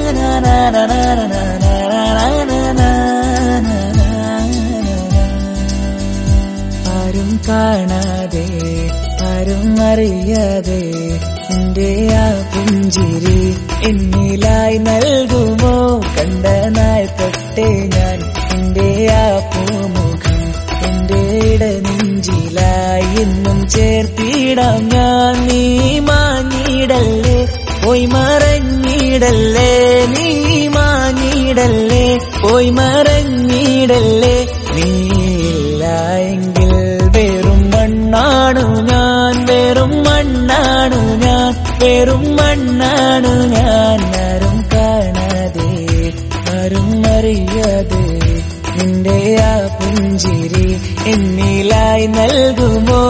ആരും കാണാതെ ആരും അറിയാതെ എന്റെ ആ പുഞ്ചിരി എന്നിലായി നൽകുമോ കണ്ട നാൾ തൊട്ടേ ഞാൻ എന്റെ ആ പൂമുഖം എന്റെ ഇടനെഞ്ചിലായി എന്നും ചേർത്തിടാം ഞാൻ നീ മാഞ്ഞിടല്ലേ പോയി മറഞ്ഞിടല്ലേ നീ മാഞ്ഞിടല്ലേ പോയി മറഞ്ഞിടല്ലേ നീയില്ല എങ്കിൽ വെറും മണ്ണാണു ഞാൻ വെറും മണ്ണാണു ഞാൻ വെറും മണ്ണാണു ഞാൻ ആരും കാണാതെ ആരും അറിയാതെ നിന്റെ ആ പുഞ്ചിരി എന്നിലായി നൽകുമോ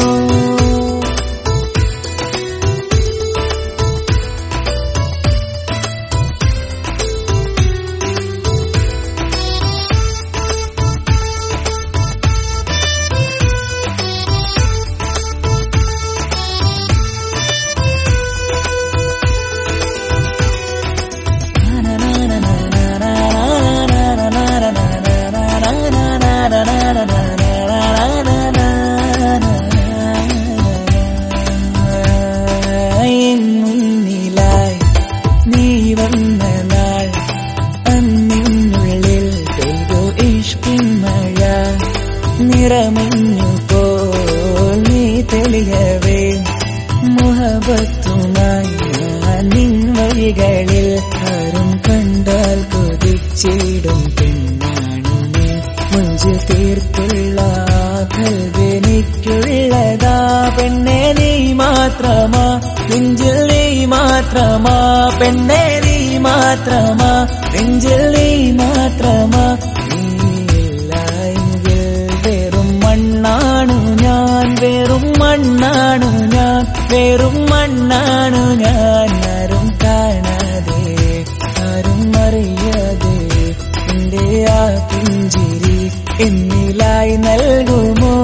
എൻ മുന്നിലായി നീ വന്ന നാൾ അന്നിനുള്ളിൽ പെയ്തു ഇഷ്കിൻ മഴ നിറമഞ്ഞു പോൽ നീ തെളിയവേ മുഹബത്തുമായി ഞാൻ നിൻ വഴികളിൽ ആരും കണ്ടാൽ കൊതിച്ചിടും പെണ്ണാണു നീ മുഞ്ചു തീർത്തുള്ള കൽവെനിക്കുള്ളതാ പെണ്ണെ നീ മാത്രമാ നെഞ്ചിൽ നീ മാത്രമാ പെണ്ണെ നീ മാത്രമാ നെഞ്ചിൽ നീ മാത്രമാ നീയില്ല എങ്കിൽ വെറും മണ്ണാണു ഞാൻ വെറും മണ്ണാണു ഞാൻ വെറും മണ്ണാണു ഞാൻ ആരും കാണാതെ ആരും അറിയാതെ എന്റെ ആ പുഞ്ചിരി എന്നിലായി നൽകുമോ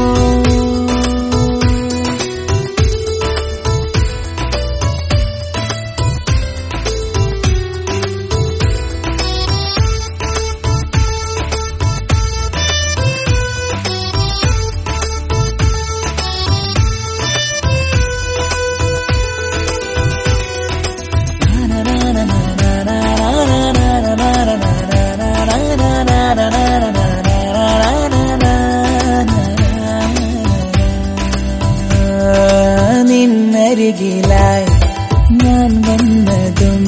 നിന്നരികിലായി ഞാൻ വന്നതും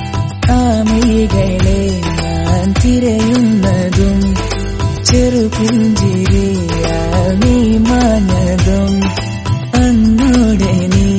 ആമികളെ ഞാൻ തിരയുന്നതും ചെറുപുഞ്ചിരിയാ നീ മാഞ്ഞതും അന്നോടെ നീ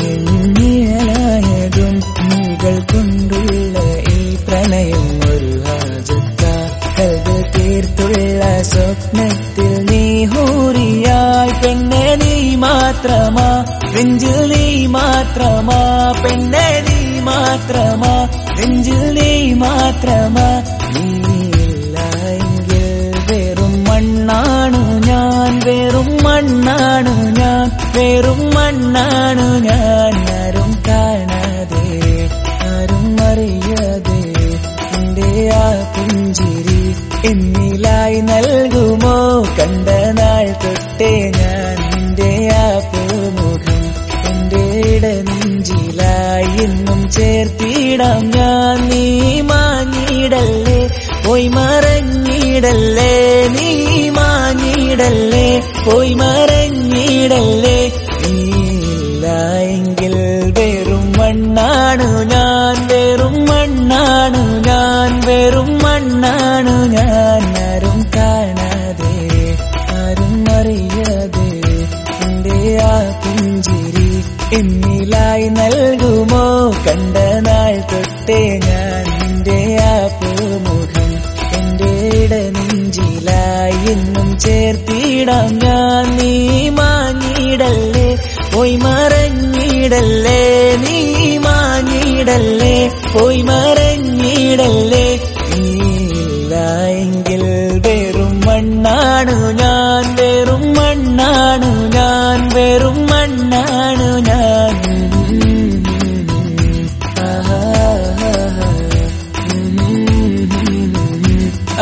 നിഴലായതും നീകൾ കൊണ്ടുള്ള ഈ പ്രണയം ഒരു ഹാജത്ത കൽവ് തീർത്തുള്ള സ്വപ്നത്തിൽ നീ ഹൂറിയായി പെണ്ണെ നീ മാത്രമാ നെഞ്ചിൽ നീ മാത്രമാ പെണ്ണെ നീ മാത്രമാ നെഞ്ചിൽ നീ മാത്രമാ നീയില്ല എങ്കിൽ വെറും മണ്ണാണു ഞാൻ വെറും മണ്ണാണു ഞാൻ വെറും മണ്ണാണു ഞാൻ ആരും കാണാതെ ആരും അറിയാതെ എന്റെ ആ പുഞ്ചിരി എന്നിലായി നൽകുമോ കണ്ട നാൾ തൊട്ടേ ഞാൻ നിന്റെ ആ പൂമുഖം എന്റെ ഇടനെഞ്ചിലായി എന്നും ചേർത്തിടാം ഞാൻ നീ മാഞ്ഞിടല്ലേ പോയി മറഞ്ഞിടല്ലേ നീ മാഞ്ഞിടല്ലേ പോയി മറഞ്ഞിടല്ലേ നീയില്ല എങ്കിൽ വെറും മണ്ണാണു ഞാൻ വെറും മണ്ണാണു ഞാൻ വെറും മണ്ണാണു ഞാൻ ആരും കാണാതെ ആരും അറിയാതെ എന്റെ ആ പുഞ്ചിരി എന്നിലായി നൽകുമോ കണ്ട നാൾ തൊട്ടേ ഞാൻ നിന്റെ ആ പൂമുഖം എന്റെ ഇടനെഞ്ചിലായി എന്നും ചേർത്തിടാം ഞാൻ നീ മാഞ്ഞിടല്ലേ പോയി മറഞ്ഞിടല്ലേ നീ മാഞ്ഞിടല്ലേ പോയി മറഞ്ഞിടല്ലേ നീയില്ല എങ്കിൽ വെറും മണ്ണാണു ഞാൻ വെറും മണ്ണാണു ഞാൻ വെറും മണ്ണാണു ഞാൻ ആഹാ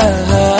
ആഹാ